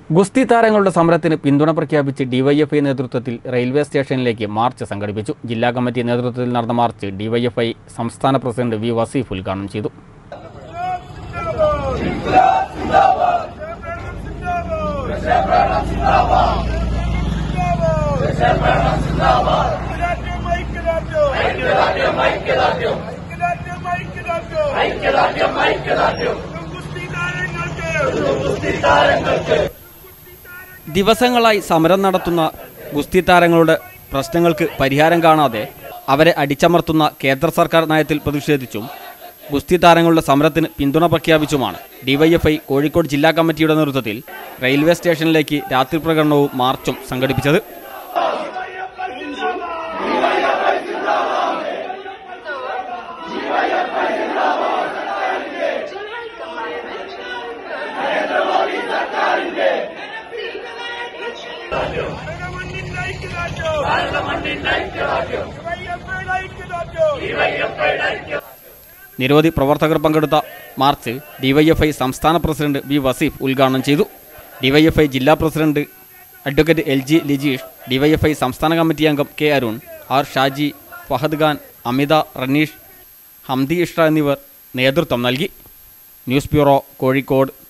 ഗുസ്തി താരങ്ങളുടെ സമരത്തിന് പിന്തുണ പ്രഖ്യാപിച്ച് ഡിവൈഎഫ്ഐ നേതൃത്വത്തിൽ റെയിൽവേ സ്റ്റേഷനിലേക്ക് മാർച്ച് സംഘടിപ്പിച്ചു ജില്ലാ കമ്മിറ്റി നേതൃത്വത്തിൽ നടന്ന മാർച്ച് ഡിവൈഎഫ്ഐ സംസ്ഥാന പ്രസിഡന്റ് വി വസീഫ് ഉദ്ഘാടനം ചെയ്തു ദിവസങ്ങളായി സമരം നടത്തുന്ന ഗുസ്തി താരങ്ങളുടെ പ്രശ്നങ്ങൾക്ക് പരിഹാരം കാണാതെ അവരെ അടിച്ചമർത്തുന്ന കേന്ദ്ര സർക്കാർ നയത്തിൽ പ്രതിഷേധിച്ചും ഗുസ്തി താരങ്ങളുടെ സമരത്തിന് പിന്തുണ പ്രഖ്യാപിച്ചുമാണ് ഡിവൈഎഫ്ഐ കോഴിക്കോട് ജില്ലാ കമ്മിറ്റിയുടെ നേതൃത്വത്തിൽ റെയിൽവേ സ്റ്റേഷനിലേക്ക് രാത്രി പ്രകടനവും മാർച്ചും സംഘടിപ്പിച്ചത് നിരവധി പ്രവർത്തകർ പങ്കെടുത്ത മാർച്ച് ഡിവൈഎഫ്ഐ സംസ്ഥാന പ്രസിഡന്റ് വി വസീഫ് ഉദ്ഘാടനം ചെയ്തു ഡിവൈഎഫ്ഐ ജില്ലാ president advocate L G Lijeesh DYFI സംസ്ഥാന കമ്മിറ്റി അംഗം കെ അരുൺ ആർ ഷാജി ഫഹദ് ഖാൻ അമിത റനീഷ് ഹംദി ഇഷ്റ എന്നിവർ നേതൃത്വം നൽകി ന്യൂസ് ബ്യൂറോ കോഴിക്കോട്